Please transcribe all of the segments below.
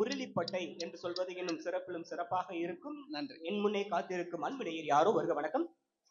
உருளிப்பட்டை என்று சொல்வது இன்னும் சிறப்பிலும் சிறப்பாக இருக்கும் நன்றி என் முன்னே காத்திருக்கும் அன்பு நேயர் யாரோ வருக வணக்கம்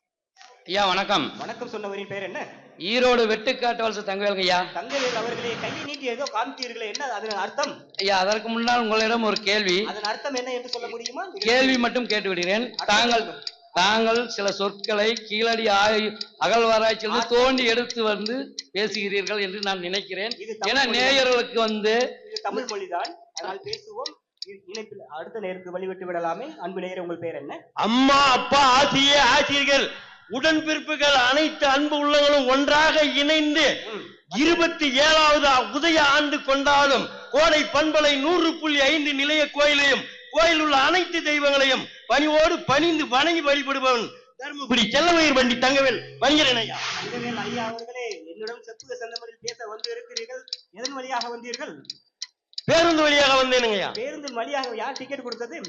ஐயா வணக்கம் வணக்கம் சொன்னவரின் பேர் என்ன ஈரோடு வெட்டுக்காட்டு வலசு தங்கவேலுங்க ஐயா தங்கவேல் அவர்களே கையை நீட்டி ஏதோ காமித்தீர்களே என்ன அதன் அர்த்தம் ஐயா அதற்கு முன்னால் உங்களிடம் ஒரு கேள்வி அதன் அர்த்தம் என்ன என்று சொல்ல முடியுமா கேள்வி மட்டும் கேட்டு விடுகிறேன் தாங்கள் தாங்கள் சில சொற்களை கீழடி ஆய் அகழ்வாராய்ச்சியிலிருந்து தோண்டி எடுத்து வந்து பேசுகிறீர்கள் என்று நான் நினைக்கிறேன் இது ஏன்னா தமிழ் மொழி. நேயர்களுக்கு வந்து இது தமிழ் மொழிதான் அதனால் பேசுவோம் இ- இணைப்பில் அடுத்த நேருக்கு வழிவிட்டு விடலாமே அன்பு நேயர் உங்கள் பேர் என்ன அம்மா அப்பா ஆசிரிய ஆசிரியர்கள் உடன்பிறப்புகள் அனைத்து அன்பு உள்ளங்களும் ஒன்றாக இணைந்து ம். இருபத்தி ஏழாவது உதய ஆண்டு கொண்டாடும் கோடை பண்பலை நூறு புள்ளி ஐந்து நிலைய கோயிலையும் கோயில் உள்ள அனைத்து தெய்வங்களையும் பணிவோடு பணிந்து வணங்கி வழிபடுபவன் தருமபுரி செல்லமயிர் வண்டி தங்கவேல் வணிகரன் ஐயா தங்கவேல் ஐயா அவர்களே என்னிடம் செப்புக செந்தமரில் பேச வந்து இருக்கிறீர்கள் எதன் வழியாக வந்தீர்கள் பேருந்து வழியாக வந்தேனுங்க ஐயா பேருந்தின் வழியாக யார் டிக்கெட் கொடுத்தது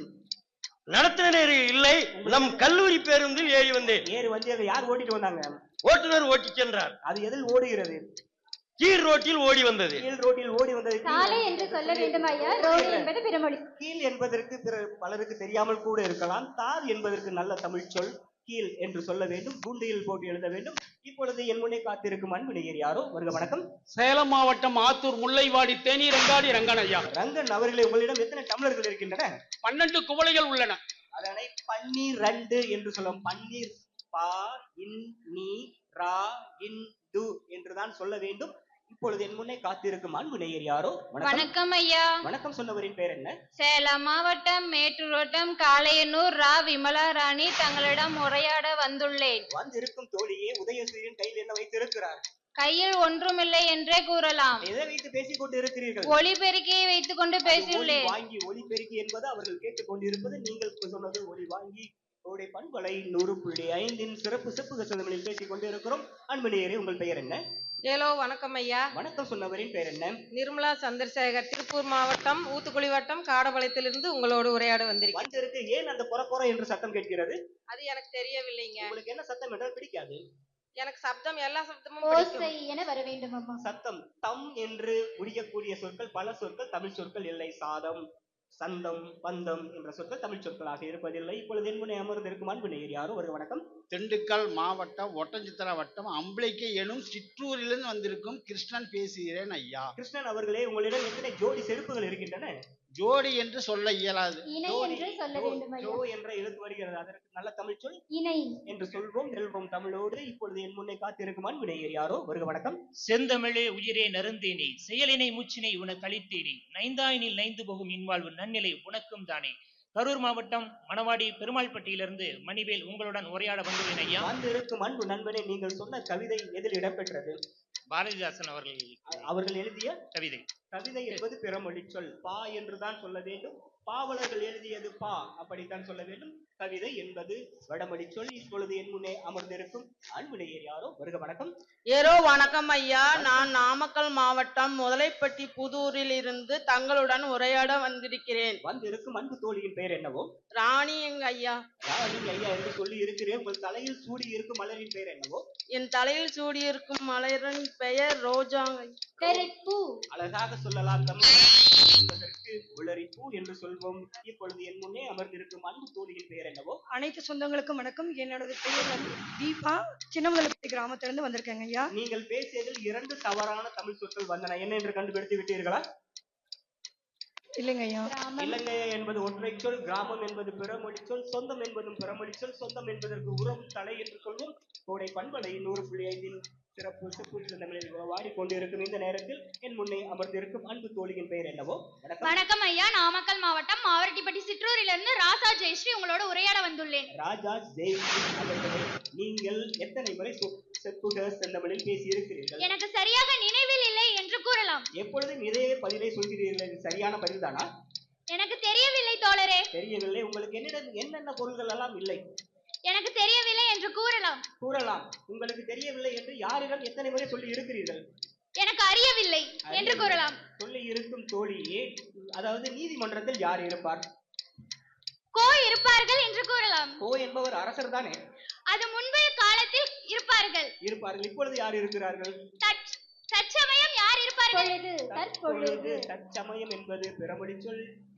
நடத்துனர் இல்லை நம் கல்லூரி பேருந்தில் ஏறி வந்தேன் ஏறு வண்டியாக யார் ஓட்டிட்டு வந்தாங்க ஓட்டுநர் ஓட்டி சென்றார் அது எதில் ஓடுகிறது கீழ் ரோட்டில் ஓடி வந்தது கீழ் ரோட்டில் ஓடி வந்தது கீழ் சாலை என்று சொல்ல வேண்டும் ஐயா ரோடு என்பது பிறமொழி கீழ் என்பதற்கு பிற பலருக்கு தெரியாமல் கூட இருக்கலாம் தார் என்பதற்கு நல்ல தமிழ் சொல் கீழ் என்று சொல்ல வேண்டும் குண்டியில் போட்டு எழுத வேண்டும் இப்பொழுது என் முன்னே காத்திருக்கும் அன்பு நேயர் யாரோ வருக வணக்கம் சேலம் மாவட்டம் ஆத்தூர் முல்லைவாடி தேனி ரங்காடி ரங்கனையா ரங்கன் அவர்களே உங்களிடம் எத்தனை தமிழர்கள் இருக்கின்றன பன்னெண்டு குவளைகள் உள்ளன அதனை பன்னீரண்டு என்று சொல்லும் பன்னீர் பா இன் நீ ரா இன் டு என்றுதான் சொல்ல வேண்டும் இப்பொழுது என் முன்னே காத்திருக்கும் அன்பு நேயர் யாரோ வணக்கம் வணக்கம் ஐயா வணக்கம் சொன்னவரின் பேர் என்ன சேலம் மாவட்டம் மேட்டூர் வட்டம் காளையனூர் ரா விமலா ராணி தங்களிடம் உரையாட வந்துள்ளேன் வந்திருக்கும் தோழியே உதயசூரியன் கையில் என்ன வைத்திருக்கிறார் கையில் ஒன்றுமில்லை என்றே கூறலாம் எதை வைத்து பேசிக் கொண்டு இருக்கிறீர்கள் ஒளிபெருக்கியை வைத்துக் கொண்டு அது ஒலி பேசியுள்ளேன் வாங்கி ஒலி பெருக்கி என்பது அவர்கள் கேட்டுக்கொண்டிருப்பது நீங்கள் சொன்னது ஒலி வாங்கி உங்களுடைய பண்பலை நூறு புள்ளி ஐந்தின் சிறப்பு செப்புக சிந்தனையில் பேசிக் கொண்டிருக்கிறோம் அன்பு நேயரே உங்கள் பெயர் என்ன ஹலோ வணக்கம் ஐயா வணக்கம் சொன்னவரின் பெயர் என்ன நிர்மலா சந்திரசேகர் திருப்பூர் மாவட்டம் ஊத்துக்குளி வட்டம் காடபாளையத்திலிருந்து உங்களோடு உரையாட வந்திருக்கேன் வந்திருக்கு ஏன் அந்த கொர கொர என்று சத்தம் கேட்கிறது அது எனக்கு தெரியவில்லைங்க உங்களுக்கு என்ன சத்தம் என்றால் பிடிக்காது எனக்கு சப்தம் எல்லா சப்தமும் பிடிக்கும். ஓசை என வர வேண்டும் அம்மா சத்தம் தம் என்று முடியக்கூடிய சொற்கள் பல சொற்கள் தமிழ் சொற்கள் இல்லை சாதம் சந்தம் பந்தம் என்ற சொற்கள் தமிழ் சொற்களாக இருப்பதில்லை இப்பொழுது என் முன்னே அமர்ந்திருக்கும் அன்பு நேயர் யாரோ ஒரு வணக்கம் திண்டுக்கல் மாவட்டம் ஒட்டஞ்சித்திர வட்டம் அம்பளைக்கை எனும் சிற்றூரிலிருந்து வந்திருக்கும் கிருஷ்ணன் பேசுகிறேன் ஐயா கிருஷ்ணன் அவர்களே உங்களிடம் எத்தனை ஜோடி செருப்புகள் இருக்கின்றன ஜோடி என்று சொல்ல இயலாது இணை ஜோடி, என்று சொல்ல ஜோ- வேண்டும் ஐயா ஜோ என்ற எழுத்து வருகிறது அதற்கு நல்ல தமிழ் சொல் இணை என்று சொல்வோம் செல்வோம் தமிழோடு இப்பொழுது என் முன்னே காத்திருக்கும் அன்பு நேயர் யாரோ வருக வணக்கம் செந்தமிழே உயிரே நருந்தேனே செயலினை மூச்சினை உனக்கு அளித்தேனே நைந்தாயினில் நைந்து போகும் இன்வாழ்வு நன்னிலை உனக்கும் தானே கரூர் மாவட்டம் மணவாடி பெருமாள்பட்டியிலிருந்து மணிவேல் உங்களுடன் உரையாட வந்துள்ளேன் ஐயா வந்திருக்கும் அன்பு நண்பனே நீங்கள் சொன்ன கவிதை எதில் இடம்பெற்றது பாரதிதாசன் அவர்கள் அ- அவர்கள் எழுதிய கவிதை கவிதை என்பது பிறமொழி சொல் பா என்றுதான் சொல்ல வேண்டும் பாவலர்கள் எழுதியது பா அப்படித்தான் சொல்ல வேண்டும் கவிதை என்பது வடமொழி சொல் இப்பொழுது என் முன்னே அமர்ந்திருக்கும் அன்பு நேயர் யாரோ வருக வணக்கம் ஏரோ வணக்கம் ஐயா நான் நாமக்கல் மாவட்டம் முதலைப்பட்டி புதூரில் இருந்து தங்களுடன் உரையாட வந்திருக்கிறேன் வந்திருக்கும் அன்பு தோழியின் பெயர் என்னவோ ராணி எங்க ஐயா ராணி ஐயா என்று சொல்லி இருக்கிறேன் உங்கள் தலையில் சூடி இருக்கும் மலரின் பெயர் என்னவோ என் தலையில் சூடியிருக்கும் மலரின் பெயர் ரோஜாங்க பெருப்பூ அழகாக சொல்லலாம் தமிழ் என்பதற்கு உளறி பூ என்று சொல்வோம் இப்பொழுது என் முன்னே அமர்ந்திருக்கும் அன்பு தோழியின் பெயர் என்னவோ அனைத்து சொந்தங்களுக்கும் வணக்கம் என்னோட பெயர் வந்து தீபா சின்னமங்கலப்பட்டி கிராமத்திலிருந்து வந்திருக்கேங்க ஐயா நீங்கள் பேசியதில் இரண்டு தவறான தமிழ் சொற்கள் வந்தன என்ன என்று கண்டுபிடித்து விட்டீர்களா இல்லைங்க ஐயா கிராமம் இலங்கை என்பது ஒற்றை சொல் கிராமம் என்பது பிறமொழி சொல் சொந்தம் என்பதும் பிறமொழி சொல் சொந்தம் என்பதற்கு உறவு தலை என்று சொல்வோம் கோடை பண்பலை நூறு புள்ளி ஐந்தில் சிறப்பு சிறப்பு தமிழில் வாடி கொண்டிருக்கும் இந்த நேரத்தில் என் முன்னே அமர்ந்திருக்கும் அன்பு தோழியின் பெயர் என்னவோ வணக்கம் வணக்கம் ஐயா நாமக்கல் மாவட்டம் மாவரட்டிப்பட்டி சிற்றூரிலிருந்து ராசா ஜெயஸ்ரீ உங்களோட உரையாட வந்துள்ளேன் ராஜா ஜெய் அவர்களே நீங்கள் எத்தனை முறை சொ- செப்புக செந்தமிழில் பேசி இருக்கிறீர்கள் எனக்கு சரியாக நினைவில் இல்லை என்று கூறலாம் எப்பொழுதும் இதே பதிலை சொல்கிறீர்கள் இது சரியான பதில்தானா எனக்கு தெரியவில்லை தோழரே தெரியவில்லை உங்களுக்கு என்னிடம் என்னென்ன பொருள்கள் எல்லாம் இல்லை எனக்கு தெரியவில்லை என்று கூறலாம் கூறலாம் உங்களுக்கு தெரியவில்லை என்று யாரிடம் எத்தனை முறை சொல்லி இருக்கிறீர்கள் எனக்கு அறியவில்லை என்று கூறலாம் சொல்லி இருக்கும் தோழியே அதாவது நீதிமன்றத்தில் யார் இருப்பார் கோ இருப்பார்கள் என்று கூறலாம் கோ என்பவர் அரசர் தானே அது முன்பைய காலத்தில் இருப்பார்கள் இருப்பார்கள் இப்பொழுது யார் இருக்கிறார்கள் தற்- தற்சமயம் யார் இருப்பார்கள் தற்பொழுது தற்சமயம் என்பது பிறமொழி சொல்